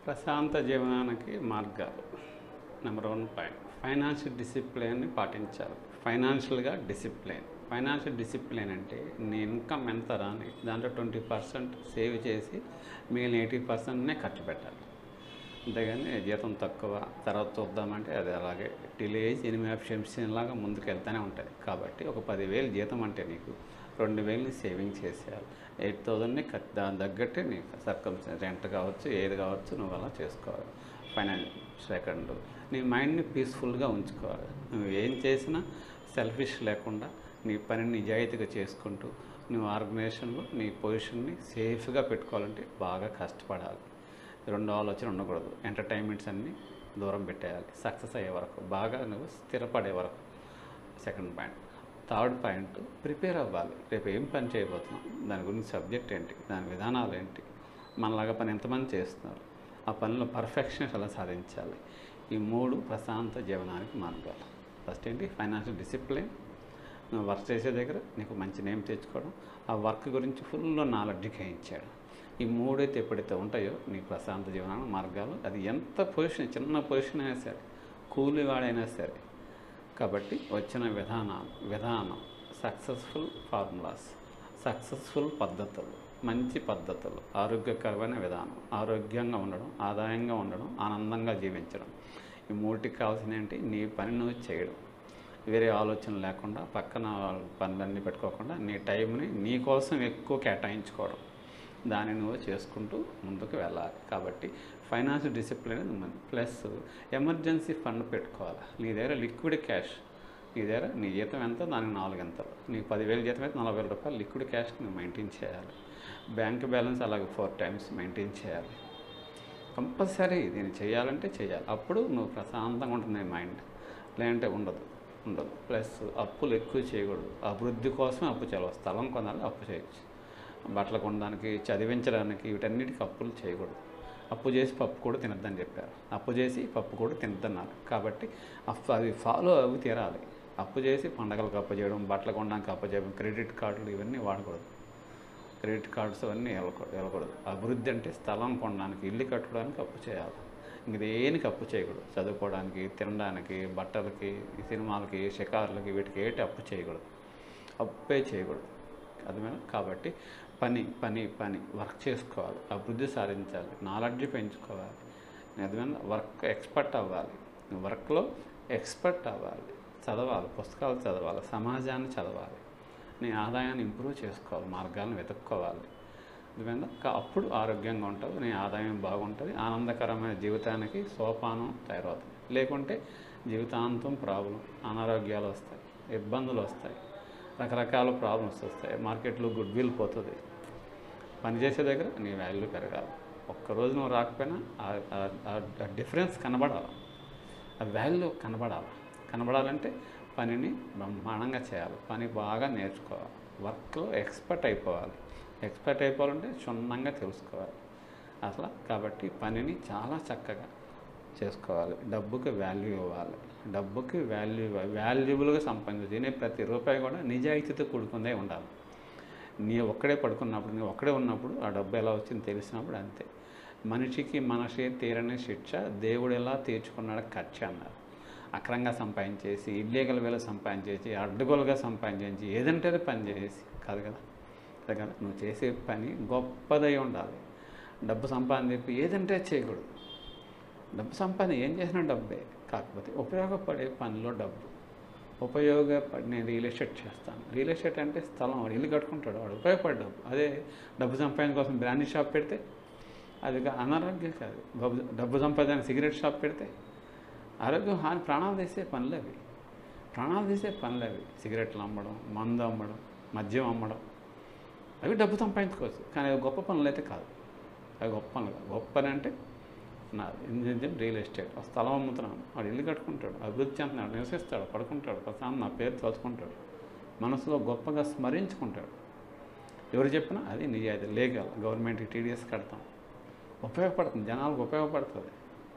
ప్రశాంత జీవనానికి మార్గాలు నెంబర్ వన్ పాయింట్ ఫైనాన్షియల్ డిసిప్లిన్ని పాటించాలి ఫైనాన్షియల్గా డిసిప్లిన్ ఫైనాన్షియల్ డిసిప్లిన్ అంటే నీ ఇన్కమ్ ఎంత రాని దాంట్లో ట్వంటీ పర్సెంట్ సేవ్ చేసి మిగిలిన ఎయిటీ పర్సెంట్నే ఖర్చు పెట్టాలి అంతేగాని జీతం తక్కువ తర్వాత చూద్దామంటే అది అలాగే డిలే ఎనిమిది ఆప్షన్ లాగా ముందుకు వెళ్తూనే ఉంటుంది కాబట్టి ఒక పదివేలు జీతం అంటే నీకు రెండు వేలు సేవింగ్ చేసేయాలి ఎయిట్ థౌజండ్ని ఖర్చు దాని తగ్గట్టే నీకు సర్కమ్ రెంట్ కావచ్చు ఏది కావచ్చు నువ్వు అలా చేసుకోవాలి ఫైనాన్స్ సెకండ్ నీ మైండ్ని పీస్ఫుల్గా ఉంచుకోవాలి నువ్వు ఏం చేసినా సెల్ఫిష్ లేకుండా నీ పనిని నిజాయితీగా చేసుకుంటూ నువ్వు ఆర్గనైజేషన్లో నీ పొజిషన్ని సేఫ్గా పెట్టుకోవాలంటే బాగా కష్టపడాలి రెండు ఆలోచన ఉండకూడదు ఎంటర్టైన్మెంట్స్ అన్నీ దూరం పెట్టేయాలి సక్సెస్ అయ్యే వరకు బాగా నువ్వు స్థిరపడే వరకు second point third point prepare అవ్వాలి రేపు ఏం పని చేయబోతున్నాం దాని గురించి సబ్జెక్ట్ ఏంటి దాని విధానాలు ఏంటి మనలాగా పని ఎంతమంది చేస్తున్నారు ఆ పనిలో పర్ఫెక్షన్ ఎలా సాధించాలి ఈ మూడు ప్రశాంత జీవనానికి మార్గాలు ఫస్ట్ ఏంటి ఫైనాన్షియల్ డిసిప్లిన్ నువ్వు వర్క్ చేసే దగ్గర నీకు మంచి నేమ్ తెచ్చుకోవడం ఆ వర్క్ గురించి ఫుల్ నాలెడ్జ్ గ్రహించాడు ఈ మూడైతే ఎప్పుడైతే ఉంటాయో నీ ప్రశాంత జీవనానికి మార్గాలు అది ఎంత పొజిషన్ చిన్న పొజిషన్ అయినా సరే కూలివాడైనా సరే కాబట్టి వచ్చిన విధానాలు విధానం సక్సెస్ఫుల్ ఫార్ములాస్ సక్సెస్ఫుల్ పద్ధతులు మంచి పద్ధతులు ఆరోగ్యకరమైన విధానం ఆరోగ్యంగా ఉండడం ఆదాయంగా ఉండడం ఆనందంగా జీవించడం ఈ మూటికి కావాల్సిన ఏంటి నీ పని నువ్వు చేయడం వేరే ఆలోచన లేకుండా పక్కన పనులన్నీ పెట్టుకోకుండా నీ టైంని నీ కోసం ఎక్కువ కేటాయించుకోవడం దాన్ని నువ్వు చేసుకుంటూ ముందుకు వెళ్ళాలి కాబట్టి ఫైనాన్షియల్ డిసిప్లిన్ ఉంది ప్లస్ ఎమర్జెన్సీ ఫండ్ పెట్టుకోవాలి నీ దగ్గర లిక్విడ్ క్యాష్ నీ దగ్గర నీ జీతం ఎంత దానికి నాలుగు ఎంతలు నీకు పదివేలు జీతం అయితే నలభై వేల రూపాయలు లిక్విడ్ క్యాష్ నువ్వు మెయింటైన్ చేయాలి బ్యాంక్ బ్యాలెన్స్ అలాగే ఫోర్ టైమ్స్ మెయింటైన్ చేయాలి కంపల్సరీ దీన్ని చేయాలంటే చేయాలి అప్పుడు నువ్వు ప్రశాంతంగా ఉంటుంది నీ మైండ్ లేదంటే ఉండదు ఉండదు ప్లస్ అప్పులు ఎక్కువ చేయకూడదు అభివృద్ధి కోసమే అప్పు చేయాలి స్థలం కొనాలి అప్పు చేయొచ్చు బట్టలు కొనడానికి చదివించడానికి వీటన్నిటికి అప్పులు చేయకూడదు అప్పు చేసి పప్పు కూడా తినద్దని చెప్పారు అప్పు చేసి పప్పు కూడా తినద్దన్నారు కాబట్టి అప్పు అది ఫాలో అవి తీరాలి అప్పు చేసి పండగలకు అప్పు చేయడం బట్టలు కొనడానికి అప్పు చేయడం క్రెడిట్ కార్డులు ఇవన్నీ వాడకూడదు క్రెడిట్ కార్డ్స్ అవన్నీ వెళ్ళకూడదు వెళ్ళకూడదు అభివృద్ధి అంటే స్థలం కొనడానికి ఇల్లు కట్టుకోవడానికి అప్పు చేయాలి ఇంక దేనికి అప్పు చేయకూడదు చదువుకోవడానికి తినడానికి బట్టలకి సినిమాలకి షికారులకి వీటికి ఏటి అప్పు చేయకూడదు అప్పే చేయకూడదు అర్థమైనా కాబట్టి పని పని పని వర్క్ చేసుకోవాలి అభివృద్ధి సాధించాలి నాలెడ్జ్ పెంచుకోవాలి అర్థమైనా వర్క్ ఎక్స్పర్ట్ అవ్వాలి వర్క్లో ఎక్స్పర్ట్ అవ్వాలి చదవాలి పుస్తకాలు చదవాలి సమాజాన్ని చదవాలి నీ ఆదాయాన్ని ఇంప్రూవ్ చేసుకోవాలి మార్గాలను వెతుక్కోవాలి అర్థమైందా కా- అప్పుడు ఆరోగ్యంగా ఉంటుంది నీ ఆదాయం బాగుంటుంది ఆనందకరమైన జీవితానికి సోపానం తయారవుతుంది లేకుంటే జీవితాంతం ప్రాబ్లం అనారోగ్యాలు వస్తాయి ఇబ్బందులు వస్తాయి రకరకాల ప్రాబ్లమ్స్ వస్తాయి మార్కెట్లో గుడ్ విల్ పోతుంది పనిచేసే దగ్గర నీ వాల్యూ పెరగాలి ఒక్కరోజు నువ్వు రాకపోయినా ఆ- ఆ- ఆ డిఫరెన్స్ కనబడాలి ఆ వాల్యూ కనబడాలి కనబడాలంటే పనిని బ్రహ్మాండంగా చేయాలి పని బాగా నేర్చుకోవాలి వర్క్లో ఎక్స్పర్ట్ అయిపోవాలి ఎక్స్పర్ట్ అయిపోవాలంటే క్షుణ్ణంగా తెలుసుకోవాలి అట్లా కాబట్టి పనిని చాలా చక్కగా చేసుకోవాలి డబ్బుకి వాల్యూ ఇవ్వాలి డబ్బుకి వాల్యూ వాల్యుబుల్గా సంపాదించు తినే ప్రతి రూపాయి కూడా నిజాయితీతో కూడుకుందే ఉండాలి నీ ఒక్కడే పడుకున్నప్పుడు నీ ఒక్కడే ఉన్నప్పుడు ఆ డబ్బు ఎలా వచ్చింది తెలిసినప్పుడు అంతే మనిషికి మనషే తీరని శిక్ష దేవుడు ఎలా తీర్చుకున్నాడు ఖర్చు అన్నారు అక్రంగా సంపాదించేసి ఇల్లీగల్ వేలో సంపాదించేసి అడ్డగోలుగా సంపాదించేసి ఏదంటే అది పని చేసి కాదు కదా అదే కదా నువ్వు చేసే పని గొప్పదై ఉండాలి డబ్బు సంపాదన చెప్పి ఏదంటే అది చేయకూడదు డబ్బు సంపాదన ఏం చేసినా డబ్బే కాకపోతే ఉపయోగపడే పనిలో డబ్బు ఉపయోగపడి నేను రియల్ ఎస్టేట్ చేస్తాను రియల్ ఎస్టేట్ అంటే స్థలం వాడు ఇల్లు కట్టుకుంటాడు వాడు ఉపయోగపడే డబ్బు అదే డబ్బు సంపాదన కోసం బ్రాండీ షాప్ పెడితే అది కా- అనారోగ్యం కాదు డబ్బు డబ్బు సంపాదన సిగరెట్ షాప్ పెడితే ఆరోగ్యం హాని ప్రాణాలు తీసే పనులు అవి ప్రాణాలు తీసే పనులు అవి సిగరెట్లు అమ్మడం మందు అమ్మడం మద్యం అమ్మడం అవి డబ్బు సంపాదించుకోవచ్చు కానీ అవి గొప్ప పనులు అయితే కాదు అవి గొప్ప పనులు కాదు. గొప్ప పని అంటే నా ఇంజిన్ రియల్ ఎస్టేట్ ఆ స్థలం అమ్ముతున్నాను వాడు ఇల్లు కట్టుకుంటాడు అభివృద్ధి చెందుతున్నాడు నివసిస్తాడు పడుకుంటాడు ప్రశాంతం నా పేరు చదువుకుంటాడు మనసులో గొప్పగా స్మరించుకుంటాడు ఎవరు చెప్పినా అది నిజాయితీ లీగల్ గవర్నమెంట్కి టీడీఎస్ కడతాం ఉపయోగపడుతుంది జనాలకు ఉపయోగపడుతుంది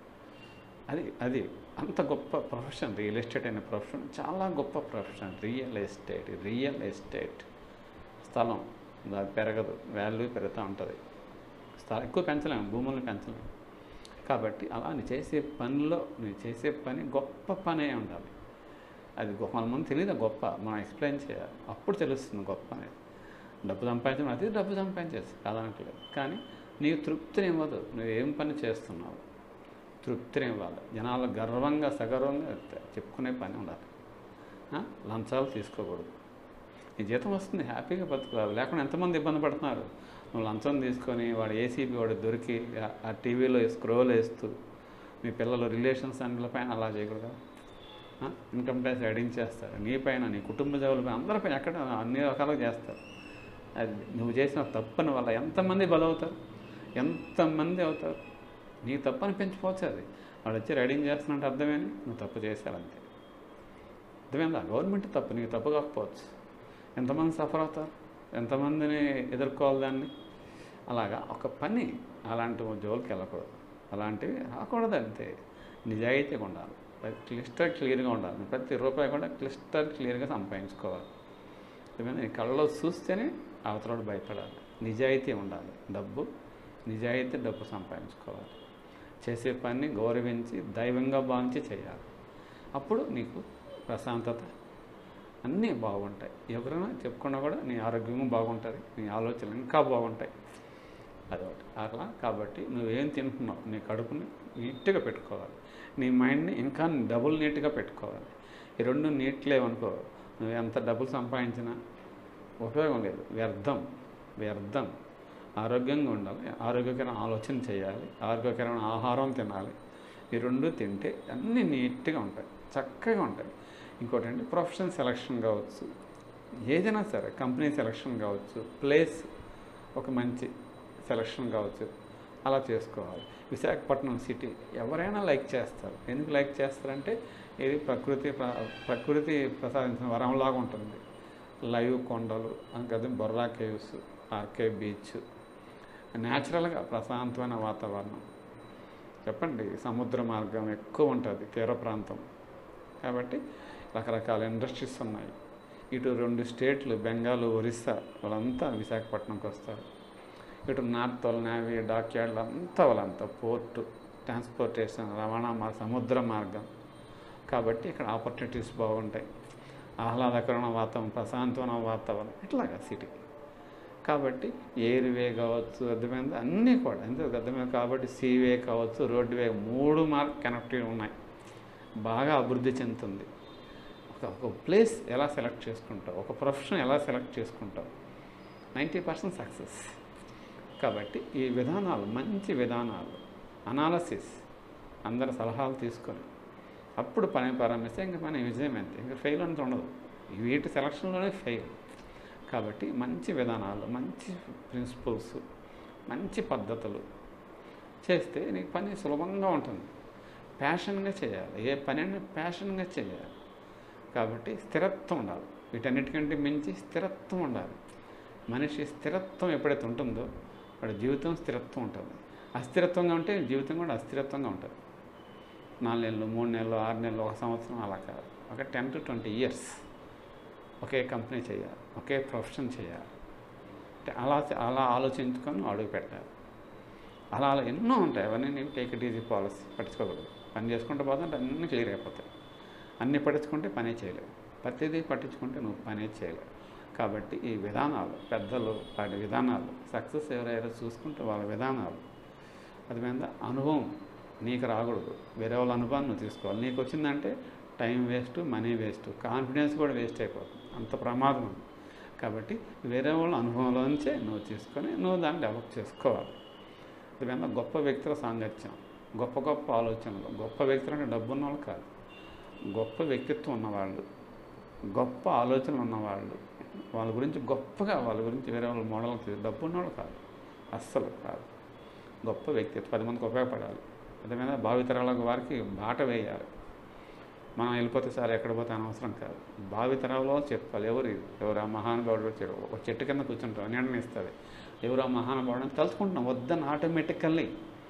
అది అది అంత గొప్ప ప్రొఫెషన్ రియల్ ఎస్టేట్ అనే ప్రొఫెషన్ చాలా గొప్ప profession real estate real estate స్థలం అది పెరగదు వాల్యూ పెరుగుతూ ఉంటుంది స్థలం ఎక్కువ పెంచలేము భూములను పెంచలేము కాబట్టి అలా నీ చేసే పనిలో నీ చేసే పని గొప్ప పనే ఉండాలి అది గొప్ప మంది తెలియదు గొప్ప మనం ఎక్స్ప్లెయిన్ చేయాలి అప్పుడు తెలుస్తుంది గొప్ప అనేది డబ్బు సంపాదించడం అది డబ్బు సంపాదించేసి కాదనట్లేదు కానీ నీకు తృప్తిని ఇవ్వదు నువ్వు ఏం పని చేస్తున్నావు తృప్తిని ఇవ్వాలి జనాలు గర్వంగా సగర్వంగా చెప్పుకునే పని ఉండాలి ఆ? లంచాలు తీసుకోకూడదు నీ జీతం వస్తుంది హ్యాపీగా బతుకురావు లేకుండా ఎంతమంది ఇబ్బంది పడుతున్నారు నువ్వు లంచం తీసుకొని వాడు ఏసీబీ వాడు దొరికి ఆ- ఆ టీవీలో స్క్రోల్ వేస్తూ మీ పిల్లలు రిలేషన్స్ పైన అలా చేయకూడదు ఇన్కమ్ ట్యాక్స్ ఎడింగ్ చేస్తారు నీ పైన నీ కుటుంబ సభ్యులపైన అందరిపైన ఎక్కడ అన్ని రకాలుగా చేస్తారు అది నువ్వు చేసిన తప్పని వల్ల ఎంతమంది బలవుతారు ఎంతమంది అవుతారు నీ తప్పని పెంచిపోవచ్చు అది వాడు వచ్చి రైడింగ్ చేస్తున్నట్టు అర్థమేని నువ్వు తప్పు చేశారంతే అర్థమైందా గవర్నమెంట్ తప్పు నీకు తప్పు కాకపోవచ్చు ఎంతమంది సఫర్ అవుతారు ఎంతమందిని ఎదుర్కోవాలి దాన్ని అలాగా ఒక పని అలాంటి జోలికి వెళ్ళకూడదు అలాంటివి రాకూడదు అంతే నిజాయితీగా ఉండాలి ప్రతి క్లిస్టర్ క్లియర్గా ఉండాలి ప్రతి రూపాయి కూడా క్లిస్టర్ క్లియర్గా సంపాదించుకోవాలి ఏమైనా నీ కళ్ళలో చూస్తేనే అవతలడు భయపడాలి నిజాయితీ ఉండాలి డబ్బు నిజాయితీ డబ్బు సంపాదించుకోవాలి చేసే పని గౌరవించి దైవంగా భావించి చేయాలి అప్పుడు నీకు ప్రశాంతత అన్నీ బాగుంటాయి ఎవరైనా చెప్పుకున్నా కూడా నీ ఆరోగ్యం బాగుంటుంది నీ ఆలోచనలు ఇంకా బాగుంటాయి అదొకటి అట్లా కాబట్టి నువ్వేం తింటున్నావు నీ కడుపుని నీట్గా పెట్టుకోవాలి నీ మైండ్ని ఇంకా డబుల్ నీట్గా పెట్టుకోవాలి ఈ రెండు నీట్ లేవనుకో నువ్వు ఎంత డబ్బులు సంపాదించినా ఉపయోగం లేదు వ్యర్థం వ్యర్థం ఆరోగ్యంగా ఉండాలి ఆరోగ్యకరమైన ఆలోచన చేయాలి ఆరోగ్యకరమైన ఆహారం తినాలి ఈ రెండు తింటే అన్నీ నీట్గా ఉంటాయి చక్కగా ఉంటాయి ఇంకోటి అంటే ప్రొఫెషన్ సెలక్షన్ కావచ్చు ఏదైనా సరే కంపెనీ సెలక్షన్ కావచ్చు ప్లేస్ ఒక మంచి సెలక్షన్ కావచ్చు అలా చేసుకోవాలి విశాఖపట్నం సిటీ ఎవరైనా లైక్ చేస్తారు ఎందుకు లైక్ చేస్తారంటే ఇది ప్రకృతి ప్ర- ప్రకృతి ప్రసాదించిన వరంలాగా ఉంటుంది లైవ్ కొండలు అంకది బొర్రా కేవ్స్ ఆర్కే బీచ్ న్యాచురల్గా ప్రశాంతమైన వాతావరణం చెప్పండి సముద్ర మార్గం ఎక్కువ ఉంటుంది తీర ప్రాంతం కాబట్టి రకరకాల ఇండస్ట్రీస్ ఉన్నాయి ఇటు రెండు స్టేట్లు బెంగాల్ ఒరిస్సా వాళ్ళంతా విశాఖపట్నంకి వస్తారు ఇటు నార్త్ వాళ్ళ నేవీ డాక్ యార్డ్లు అంతా వాళ్ళంతా పోర్టు ట్రాన్స్పోర్టేషన్ రవాణా మా సముద్ర మార్గం కాబట్టి ఇక్కడ ఆపర్చునిటీస్ బాగుంటాయి ఆహ్లాదకరమైన వాతావరణం ప్రశాంతమైన వాతావరణం ఇట్లాగా సిటీ కాబట్టి ఎయిర్ వే కావచ్చు అర్థమైంది అన్నీ కూడా ఎందుకు అర్థమైంది కాబట్టి సీవే కావచ్చు రోడ్డు వే మూడు మార్క్ కనెక్టివ్ ఉన్నాయి బాగా అభివృద్ధి చెందుతుంది ఒక ఒక ప్లేస్ ఎలా సెలెక్ట్ చేసుకుంటావు ఒక ప్రొఫెషన్ ఎలా సెలెక్ట్ చేసుకుంటావు నైంటీ పర్సెంట్ సక్సెస్ కాబట్టి ఈ విధానాలు మంచి విధానాలు అనాలసిస్ అందరి సలహాలు తీసుకొని అప్పుడు పని ప్రారంభిస్తే ఇంకా పని విజయం అంతే ఇంకా ఫెయిల్ అంత ఉండదు వీటి సెలక్షన్లోనే ఫెయిల్ కాబట్టి మంచి విధానాలు మంచి ప్రిన్సిపల్స్ మంచి పద్ధతులు చేస్తే నీకు పని సులభంగా ఉంటుంది ప్యాషన్గా చేయాలి ఏ పని అయినా ప్యాషన్గా చేయాలి కాబట్టి స్థిరత్వం ఉండాలి వీటన్నిటికంటే మించి స్థిరత్వం ఉండాలి మనిషి స్థిరత్వం ఎప్పుడైతే ఉంటుందో వాడి జీవితం స్థిరత్వం ఉంటుంది అస్థిరత్వంగా ఉంటే జీవితం కూడా అస్థిరత్వంగా ఉంటుంది నాలుగు నెలలు మూడు నెలలు ఆరు నెలలు ఒక సంవత్సరం అలా కాదు ఒక టెన్ టు ట్వంటీ ఇయర్స్ ఒకే కంపెనీ చేయాలి ఒకే ప్రొఫెషన్ చేయాలి అంటే అలా అలా ఆలోచించుకొని అడుగు పెట్టాలి అలా అలా ఎన్నో ఉంటాయి అవన్నీ నేను టేక్ ఇట్ ఈజీ పాలసీ పట్టించుకోకూడదు పని చేసుకుంటే పోతుంటే అన్నీ క్లియర్ అయిపోతాయి అన్నీ పట్టించుకుంటే పనే చేయలేవు ప్రతిదీ పట్టించుకుంటే నువ్వు పనే చేయలేవు కాబట్టి ఈ విధానాలు పెద్దలు వాటి విధానాలు సక్సెస్ ఎవరైనా చూసుకుంటే వాళ్ళ విధానాలు అది మీద అనుభవం నీకు రాకూడదు వేరే వాళ్ళ అనుభవాన్ని నువ్వు తీసుకోవాలి నీకు వచ్చిందంటే time waste money waste confidence కూడా వేస్ట్ అయిపోతుంది అంత ప్రమాదం ఉంది కాబట్టి వేరే వాళ్ళ అనుభవంలో నుంచే నువ్వు తీసుకొని నువ్వు దాన్ని డెవలప్ చేసుకోవాలి ఇది మీద గొప్ప వ్యక్తుల సాంగత్యం గొప్ప గొప్ప ఆలోచనలు గొప్ప వ్యక్తులు అంటే డబ్బున్న వాళ్ళు కాదు గొప్ప వ్యక్తిత్వం ఉన్నవాళ్ళు గొప్ప ఆలోచనలు ఉన్నవాళ్ళు వాళ్ళ గురించి గొప్పగా వాళ్ళ గురించి వేరే వాళ్ళ మోడల్ డబ్బు ఉన్నవాళ్ళు కాదు అస్సలు కాదు గొప్ప వ్యక్తిత్వం పది మందికి ఉపయోగపడాలి అదేమైనా భావితరాల వారికి బాట వేయాలి మనం వెళ్ళిపోతే సార్ ఎక్కడ పోతే అనవసరం కాదు భావితరాల్లో చెప్పాలి ఎవరు ఇది? ఎవరు ఆ మహానుభావుడు వచ్చాడు ఒక చెట్టు కింద కూర్చుంటాం నిర్ణయం ఇస్తుంది ఎవరు ఆ మహానుభావుడు అని తలుచుకుంటున్నాం వద్దని ఆటోమేటికల్లీ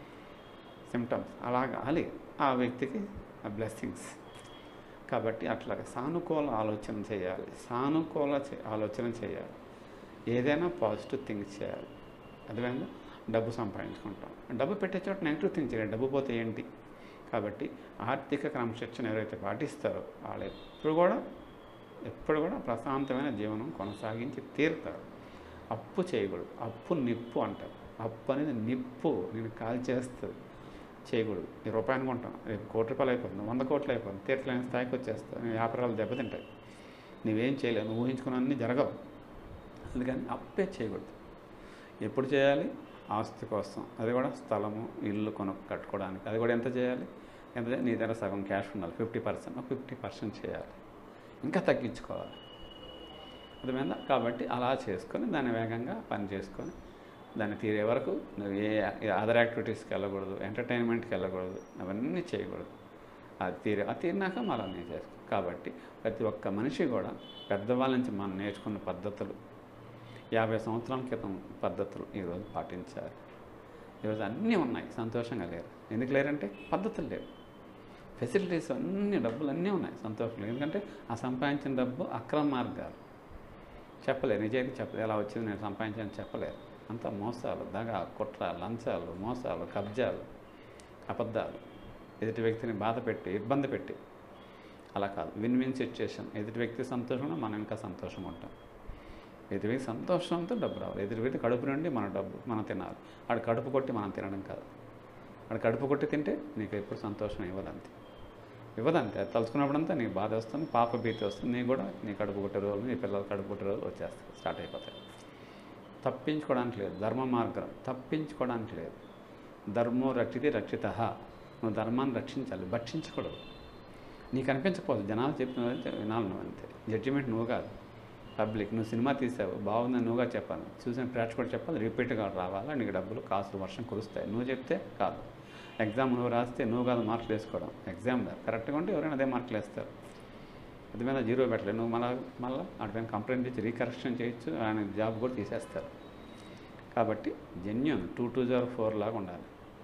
సిమ్టమ్స్ అలాగా అది ఆ వ్యక్తికి ఆ బ్లెస్సింగ్స్ కాబట్టి అట్లాగా సానుకూల ఆలోచన చేయాలి సానుకూల చే- ఆలోచన చేయాలి ఏదైనా పాజిటివ్ థింక్ చేయాలి అర్థమైందా డబ్బు సంపాదించుకుంటాం డబ్బు పెట్టే చోట నెగిటివ్ థింక్ చేయాలి డబ్బు పోతే ఏంటి కాబట్టి ఆర్థిక క్రమశిక్షణ ఎవరైతే పాటిస్తారో వాళ్ళు ఎప్పుడు కూడా ఎప్పుడు కూడా ప్రశాంతమైన జీవనం కొనసాగించి తీరుతారు అప్పు చేయకూడదు అప్పు నిప్పు అంటారు అప్పు అనేది నిప్పు నేను కాల్ చేస్తుంది చేయకూడదు ఈ రూపాయి అనుకుంటాం రేపు కోటి రూపాయలు అయిపోతుంది వంద కోట్లు అయిపోతుంది తీర్చలేని స్థాయికి వచ్చేస్తావు నీ వ్యాపారాలు దెబ్బతింటాయి నువ్వేం చేయలేవు నువ్వు ఊహించుకున్నన్నీ జరగవు అందుకని అప్పే చేయకూడదు ఎప్పుడు చేయాలి ఆస్తి కోసం అది కూడా స్థలము ఇల్లు కొను కట్టుకోవడానికి అది కూడా ఎంత చేయాలి ఎంత చేయాలి? నీ దగ్గర సగం క్యాష్ ఉండాలి ఫిఫ్టీ పర్సెంట్ ఫిఫ్టీ పర్సెంట్ చేయాలి ఇంకా తగ్గించుకోవాలి అర్థమైందా కాబట్టి అలా చేసుకొని దాన్ని వేగంగా పని చేసుకొని దాన్ని తీరే వరకు నువ్వు ఏ ఏ అదర్ యాక్టివిటీస్కి వెళ్ళకూడదు ఎంటర్టైన్మెంట్కి వెళ్ళకూడదు అవన్నీ చేయకూడదు అది తీరే అది తీరినాక మళ్ళీ నేను చేసుకో కాబట్టి ప్రతి ఒక్క మనిషి కూడా పెద్దవాళ్ళ నుంచి మనం నేర్చుకున్న పద్ధతులు యాభై సంవత్సరాల క్రితం పద్ధతులు ఈరోజు పాటించారు ఈరోజు అన్నీ ఉన్నాయి సంతోషంగా లేరు ఎందుకు లేరంటే పద్ధతులు లేవు ఫెసిలిటీస్ అన్ని డబ్బులు అన్నీ ఉన్నాయి సంతోషం లేదు ఎందుకంటే ఆ సంపాదించిన డబ్బు అక్రమ మార్గాలు చెప్పలేరు నిజానికి చెప్పలేదు ఎలా వచ్చింది నేను సంపాదించాను చెప్పలేరు అంతా మోసాలు దగ కుట్ర లంచాలు మోసాలు కబ్జాలు అబద్ధాలు ఎదుటి వ్యక్తిని బాధ పెట్టి ఇబ్బంది పెట్టి అలా కాదు విన్ విన్ సిచ్యుయేషన్ ఎదుటి వ్యక్తి సంతోషంగా మనం ఇంకా సంతోషంగా ఉంటాం ఎదుటి వ్యక్తి సంతోషంతో డబ్బు రావాలి ఎదుటి వ్యక్తి కడుపు నుండి మన డబ్బు మనం తినాలి ఆడు కడుపు కొట్టి మనం తినడం కాదు ఆడు కడుపు కొట్టి తింటే నీకు ఎప్పుడు సంతోషం ఇవ్వదంతే ఇవ్వదంతే అది తలుచుకున్నప్పుడంతా నీకు బాధ వస్తుంది పాప భీతి వస్తుంది నీకు కూడా నీ కడుపు కొట్టే రోజులు నీ పిల్లలు కడుపు కొట్టే రోజులు వచ్చేస్తాయి స్టార్ట్ అయిపోతాయి తప్పించుకోవడానికి లేదు ధర్మ మార్గం తప్పించుకోవడానికి లేదు ధర్మో రక్షితి రక్షిత నువ్వు ధర్మాన్ని రక్షించాలి భక్షించకూడదు నీకు అనిపించకపోదు జనాలు చెప్పిన వినాలి నువ్వు అంతే జడ్జిమెంట్ నువ్వు కాదు పబ్లిక్ నువ్వు సినిమా తీసావు బాగుందని నువ్వుగా చెప్పాలి చూసిన ప్రేక్షకుడు చెప్పాలి రిపీట్గా రావాలా నీకు డబ్బులు కాసులు వర్షం కురుస్తాయి నువ్వు చెప్తే కాదు ఎగ్జామ్ నువ్వు రాస్తే నువ్వు కాదు మార్కులు వేసుకోవడం ఎగ్జామ్ కరెక్ట్గా ఉంటే ఎవరైనా అదే మార్కులు వేస్తారు అది మీద జీరో పెట్టలేదు నువ్వు మళ్ళీ మళ్ళీ అటుపైన కంప్లైంట్ ఇచ్చి రీకరెక్షన్ చేయొచ్చు ఆయన జాబ్ కూడా తీసేస్తారు కాబట్టి genuine two two zero four లాగా ఉండాలి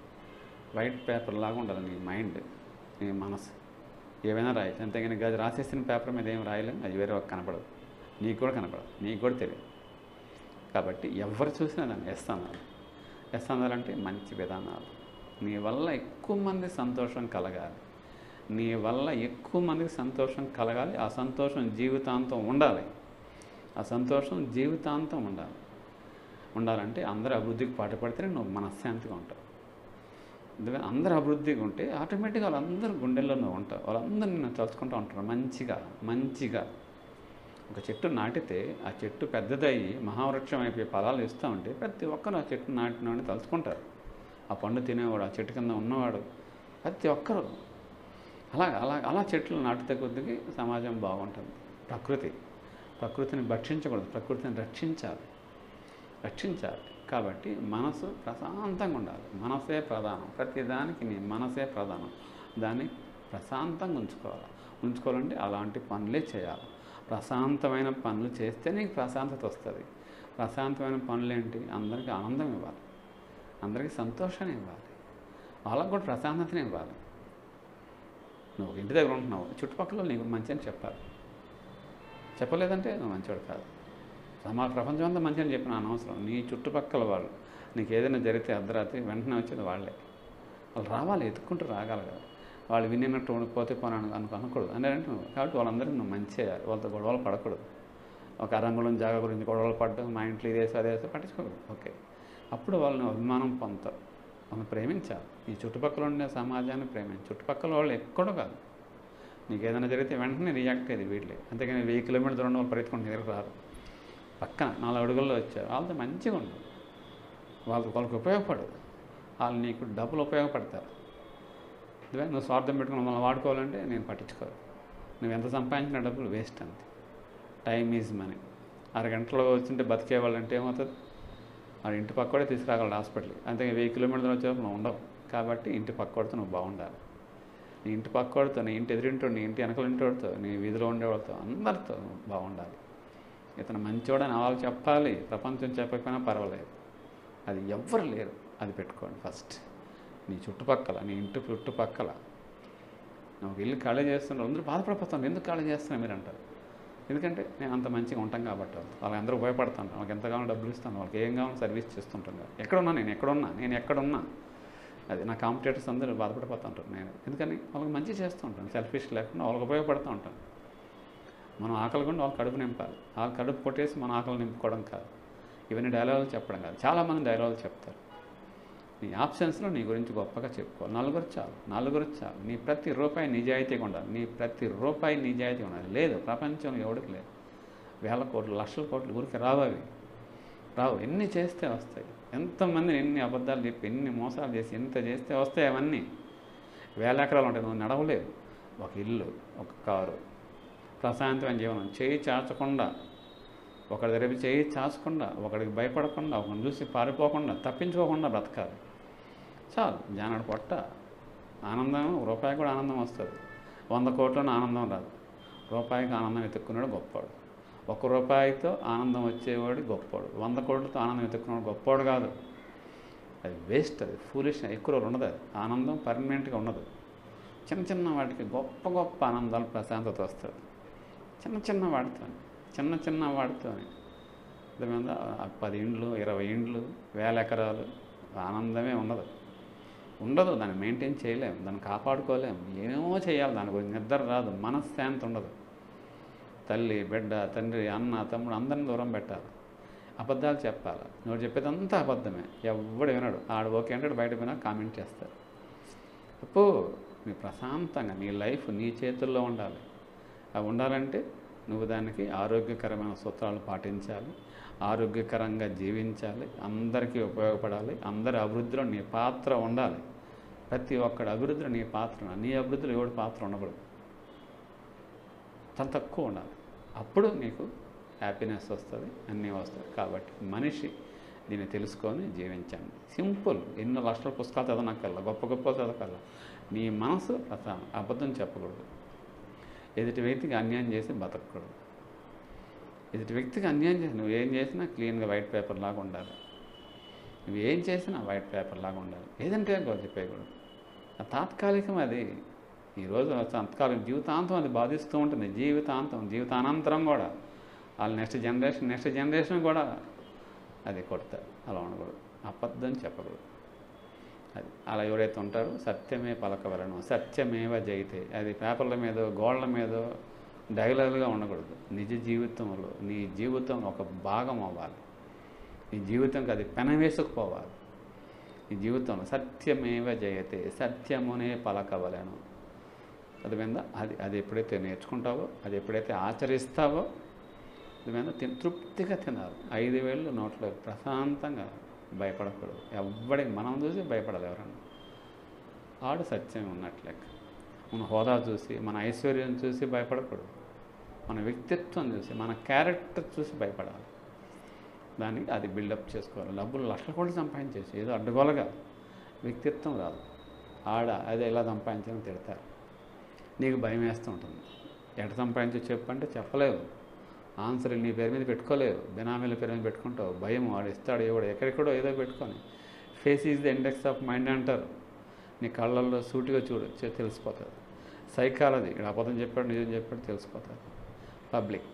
వైట్ పేపర్ లాగా ఉండాలి నీ మైండ్ నీ మనసు ఏవైనా రాయొచ్చు అంతేగాని గది రాసేసిన పేపర్ మీద ఏం రాయలేము అది వేరే ఒక కనపడదు నీకు కూడా కనపడదు నీకు కూడా తెలియదు కాబట్టి ఎవరు చూసినా దాన్ని ఎస్తానాలు ఎస్తానాలంటే మంచి విధానాలు నీ వల్ల ఎక్కువ మంది సంతోషం కలగాలి నీ వల్ల ఎక్కువ మందికి సంతోషం కలగాలి ఆ సంతోషం జీవితాంతం ఉండాలి ఆ సంతోషం జీవితాంతం ఉండాలి ఉండాలంటే అందరూ అభివృద్ధికి పాటుపడితేనే నువ్వు మనశ్శాంతిగా ఉంటావు ఎందుకంటే అందరూ అభివృద్ధిగా ఉంటే ఆటోమేటిక్గా వాళ్ళందరూ గుండెల్లో నువ్వు ఉంటావు వాళ్ళందరూ నిన్ను తలుచుకుంటూ ఉంటారు మంచిగా మంచిగా ఒక చెట్టు నాటితే ఆ చెట్టు పెద్దదయ్యి మహావృక్షం అయిపోయి ఫలాలు ఇస్తూ ఉంటే ప్రతి ఒక్కరు ఆ చెట్టు నాటినవాడిని తలుచుకుంటారు ఆ పండు తినేవాడు ఆ చెట్టు కింద ఉన్నవాడు ప్రతి ఒక్కరు అలా అలా అలా చెట్లు నాటితే కొద్దికి సమాజం బాగుంటుంది ప్రకృతి ప్రకృతిని భక్షించకూడదు ప్రకృతిని రక్షించాలి రక్షించాలి కాబట్టి మనసు ప్రశాంతంగా ఉండాలి మనసే ప్రధానం ప్రతిదానికి నీ మనసే ప్రధానం దాన్ని ప్రశాంతంగా ఉంచుకోవాలి ఉంచుకోవాలంటే అలాంటి పనులే చేయాలి ప్రశాంతమైన పనులు చేస్తే నీకు ప్రశాంతత వస్తుంది ప్రశాంతమైన పనులు ఏంటి అందరికీ ఆనందం ఇవ్వాలి అందరికీ సంతోషాన్ని ఇవ్వాలి వాళ్ళకు కూడా ప్రశాంతతని ఇవ్వాలి నువ్వు ఇంటి దగ్గర ఉంటున్నావు చుట్టుపక్కల నీకు మంచి అని చెప్పాలి చెప్పలేదంటే నువ్వు మంచివాడు కాదు మా ప్రపంచం అంతా మంచి అని చెప్పిన అనవసరం నీ చుట్టుపక్కల వాళ్ళు నీకు ఏదైనా జరిగితే అర్ధరాత్రి వెంటనే వచ్చేది వాళ్ళే వాళ్ళు రావాలి ఎత్తుక్కుంటూ రాగాలి కదా వాళ్ళు వినినట్టు ఉండిపోతే పోనాను అనుకు అనకూడదు అంటే అంటే నువ్వు కాబట్టి వాళ్ళందరికీ నువ్వు మంచి చేయాలి వాళ్ళతో గొడవలు పడకూడదు ఒక అరంగులం జాగా గురించి గొడవలు పడ్డం మా ఇంట్లో ఇదేసి అదేసి పట్టించుకోకూడదు ఓకే అప్పుడు వాళ్ళని అభిమానం పొందుతారు వాళ్ళని ప్రేమించాలి ఈ చుట్టుపక్కల ఉండే సమాజాన్ని ప్రేమించి చుట్టుపక్కల వాళ్ళు ఎక్కడో కాదు నీకు ఏదైనా జరిగితే వెంటనే రియాక్ట్ అయ్యేది వీళ్ళే అంతేగాని వెయ్యి కిలోమీటర్ దూరం వాళ్ళు పరిగెత్తుకుంటే దగ్గర రారు పక్కన నాలుగు అడుగుల్లో వచ్చారు వాళ్ళతో మంచిగా ఉండు వాళ్ళకి వాళ్ళకి ఉపయోగపడదు వాళ్ళు నీకు డబ్బులు ఉపయోగపడతారు ఇదివే నువ్వు స్వార్థం పెట్టుకుని మమ్మల్ని వాడుకోవాలంటే నేను పట్టించుకోను నువ్వు ఎంత సంపాదించిన డబ్బులు వేస్ట్ అంతే టైం ఈజ్ మనీ అరగంటలో వచ్చింటే బతికే వాళ్ళంటే ఏమవుతుంది వాడు ఇంటి పక్కడే తీసుకురాగలడు హాస్పిటల్కి అంతే వెయ్యి కిలోమీటర్లు వచ్చేప్పుడు నువ్వు ఉండవు కాబట్టి ఇంటి పక్కడితో నువ్వు బాగుండాలి నీ ఇంటి పక్కడితో నీ ఇంటి ఎదురింటో నీ ఇంటి వెనకల ఇంటివాడితో నీ వీధిలో ఉండేవాడితో అందరితో నువ్వు బాగుండాలి ఇతను మంచివాడని వాళ్ళు చెప్పాలి ప్రపంచం చెప్పకపోయినా పర్వాలేదు అది ఎవ్వరు లేరు అది పెట్టుకోండి ఫస్ట్ నీ చుట్టుపక్కల నీ ఇంటి చుట్టుపక్కల నువ్వు ఇల్లు ఖాళీ చేస్తున్నారు అందరూ బాధపడిపోతాను ఎందుకు ఖాళీ చేస్తున్నా మీరు అంటారు ఎందుకంటే నేను అంత మంచిగా ఉంటాం కాబట్టి వాళ్ళతో. వాళ్ళకి అందరూ ఉపయోగపడతాను వాళ్ళకి ఎంత కావాలో డబ్బులు ఇస్తాను వాళ్ళకి ఏం కావాలో సర్వీస్ చేస్తుంటాను కాబట్టి. ఎక్కడున్నా నేను ఎక్కడున్నా నేను ఎక్కడున్నా అది నా కాంపిటేటర్స్ అందరూ బాధపడిపోతూ ఉంటారు నేను ఎందుకని వాళ్ళకి మంచి చేస్తూ ఉంటాను సెల్ఫిష్ లేకుండా వాళ్ళకి ఉపయోగపడుతూ ఉంటాను మనం ఆకలి కూడా వాళ్ళ కడుపు నింపాలి వాళ్ళ కడుపు కొట్టేసి మన ఆకలి నింపుకోవడం కాదు ఇవన్నీ డైలాగులు చెప్పడం కాదు చాలామంది డైలాగులు చెప్తారు నీ ఆప్షన్స్లో నీ గురించి గొప్పగా చెప్పుకో నలుగురు చాలు నలుగురు చాలు నీ ప్రతి రూపాయి నిజాయితీగా ఉండాలి నీ ప్రతి రూపాయి నిజాయితీగా ఉండాలి లేదు ప్రపంచంలో ఎవడికి లేదు వేల కోట్లు లక్షల కోట్లు ఊరికి రావు అవి రావు ఎన్ని చేస్తే వస్తాయి ఎంతమంది ఎన్ని అబద్ధాలు చెప్పి ఎన్ని మోసాలు చేసి ఎంత చేస్తే వస్తాయి అవన్నీ వేల ఎకరాలు ఉంటాయి నువ్వు నడవలేవు ఒక ఇల్లు ఒక కారు ప్రశాంతమైన జీవనం చేయి చాచకుండా ఒకరి దగ్గర చేయి చాచకుండా ఒకడికి భయపడకుండా ఒకరిని చూసి పారిపోకుండా తప్పించుకోకుండా బ్రతకాలి చాలు జానడు పొట్ట ఆనందం రూపాయి కూడా ఆనందం వస్తుంది వంద కోట్లను ఆనందం రాదు రూపాయికి ఆనందం వెతుక్కున్నాడు గొప్పవాడు ఒక రూపాయితో ఆనందం వచ్చేవాడు గొప్పవాడు వంద కోట్లతో ఆనందం వెతుక్కున్నాడు గొప్పవాడు కాదు అది వేస్ట్ అది ఫూలిష్ ఎక్కువ రోజులు ఉండదు అది ఆనందం పర్మనెంట్గా ఉండదు చిన్న చిన్న వాటికి గొప్ప గొప్ప ఆనందాలు ప్రశాంతత వస్తుంది చిన్న చిన్న వాటితో చిన్న చిన్న వాటితో దాని మీద పది ఇండ్లు ఇరవై ఇండ్లు వేల ఎకరాలు ఆనందమే ఉండదు ఉండదు దాన్ని మెయింటైన్ చేయలేము దాన్ని కాపాడుకోలేము ఏమో చేయాలి దాని గురించి నిద్ర రాదు మనశ్శాంతి ఉండదు తల్లి బిడ్డ తండ్రి అన్న తమ్ముడు అందరిని దూరం పెట్టాలి అబద్ధాలు చెప్పాలి నువ్వు చెప్పేదంతా అబద్ధమే ఎవడు వినడు ఆడు ఓకే అంటే బయట పోయినా కామెంట్ చేస్తారు అప్పు నీ ప్రశాంతంగా నీ లైఫ్ నీ చేతుల్లో ఉండాలి అవి ఉండాలంటే నువ్వు దానికి ఆరోగ్యకరమైన సూత్రాలు పాటించాలి ఆరోగ్యకరంగా జీవించాలి అందరికీ ఉపయోగపడాలి అందరి అభివృద్ధిలో నీ పాత్ర ఉండాలి ప్రతి ఒక్కడి అభివృద్ధిలో నీ పాత్ర ఉండాలి. నీ అభివృద్ధిలో ఎవడి పాత్ర ఉండకూడదు చాలా తక్కువ ఉండాలి అప్పుడు నీకు హ్యాపీనెస్ వస్తుంది అన్నీ వస్తాయి కాబట్టి మనిషి దీన్ని తెలుసుకొని జీవించండి సింపుల్ ఎన్నో లక్షల పుస్తకాలు చదవనక్కర్లా గొప్ప గొప్ప చదవకల్లా నీ మనసు ప్రధానం అబద్ధం చెప్పకూడదు ఎదుటి వ్యక్తికి అన్యాయం చేసి బతకూడదు ఎదుటి వ్యక్తికి అన్యాయం చేసి నువ్వు ఏం చేసినా క్లీన్గా వైట్ పేపర్ లాగా ఉండాలి నువ్వు ఏం చేసినా వైట్ పేపర్ లాగా ఉండాలి ఏదంటే గొప్ప చెప్పేయకూడదు ఆ తాత్కాలికం అది ఈరోజు తాత్కాలిక జీవితాంతం అది బాధిస్తూ ఉంటుంది జీవితాంతం జీవితానంతరం కూడా వాళ్ళ నెక్స్ట్ జనరేషన్ నెక్స్ట్ జనరేషన్ కూడా అది కొడతారు అలా ఉండకూడదు అబద్ధం చెప్పకూడదు అది అలా ఎవరైతే ఉంటారో సత్యమే పలకవలను సత్యమేవ జయితే అది పేపర్ల మీద గోళ్ళ మీద డైలాగులుగా ఉండకూడదు నిజ జీవితంలో నీ జీవితం ఒక భాగం అవ్వాలి నీ జీవితంకి అది పెనవేసుకుపోవాలి నీ జీవితంలో సత్యమేవ జయతే సత్యమునే పలకవలను అది మీద అది అది ఎప్పుడైతే నేర్చుకుంటావో అది ఎప్పుడైతే ఆచరిస్తావో అది మీద తిన్ తృప్తిగా తినాలి ఐదు వేళ్ళు నోట్లో ప్రశాంతంగా భయపడకూడదు ఎవ్వడికి మనం చూసి భయపడాలి ఎవరన్నా ఆడు సత్యం ఉన్నట్లెక్క మన హోదా చూసి మన ఐశ్వర్యం చూసి భయపడకూడదు మన వ్యక్తిత్వం చూసి మన క్యారెక్టర్ చూసి భయపడాలి దానికి అది బిల్డప్ చేసుకోవాలి డబ్బులు లక్షల కోట్లు సంపాదించేసి ఏదో అడ్డుగోలగా వ్యక్తిత్వం రాదు ఆడ అది ఎలా సంపాదించని తిడతారు నీకు భయం వేస్తూ ఉంటుంది ఎట సంపాదించో చెప్పంటే చెప్పలేవు ఆన్సర్ నీ పేరు మీద పెట్టుకోలేవు బినామీల పేరు మీద పెట్టుకుంటావు భయం వాడు ఇస్తాడు ఎవడు ఎక్కడెక్కడో ఏదో పెట్టుకొని face is the index of mind అంటారు నీ కళ్ళల్లో సూటిగా చూడు చె- తెలిసిపోతుంది సైకాలజీ ఇక్కడ అబద్ధం చెప్పాడు నిజం చెప్పాడు తెలిసిపోతుంది పబ్లిక్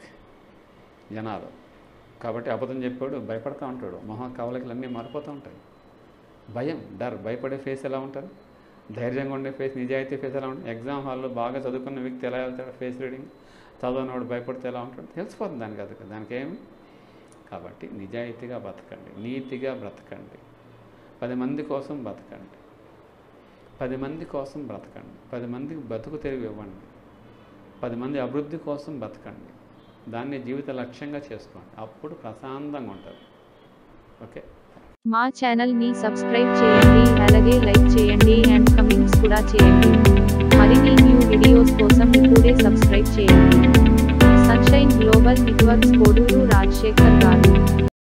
జనాలు కాబట్టి అబద్ధం చెప్పాడు భయపడతా ఉంటాడు మొహం కవలికలు అన్నీ మారిపోతూ ఉంటాయి భయం డర్ భయపడే ఫేస్ ఎలా ఉంటుంది ధైర్యంగా ఉండే ఫేస్ నిజాయితీ ఫేస్ ఎలా ఉంటుంది ఎగ్జామ్ హాల్లో బాగా చదువుకున్న వ్యక్తి ఎలా వెళ్తాడు ఫేస్ రీడింగ్ చదవనవాడు భయపడితే ఎలా ఉంటాడు తెలిసిపోతుంది దానికి అది దానికి ఏమి కాబట్టి నిజాయితీగా బతకండి నీతిగా బ్రతకండి పది మంది కోసం బతకండి పది మంది కోసం బ్రతకండి పది మందికి బతుకు తెరివి ఇవ్వండి పది మంది అభివృద్ధి కోసం బతకండి దాన్ని జీవిత లక్ష్యంగా చేసుకోండి అప్పుడు ప్రశాంతంగా ఉంటుంది ఓకే మా ఛానల్ ని సబ్స్క్రైబ్ చేయండి అలాగే లైక్ చేయండి అండ్ కమెంట్స్ కూడా చేయండి మరిన్ని న్యూ వీడియోస్ కోసం ఇప్పుడే సబ్స్క్రైబ్ చేయండి Sunshine Global Networks Koduru Rajasekhar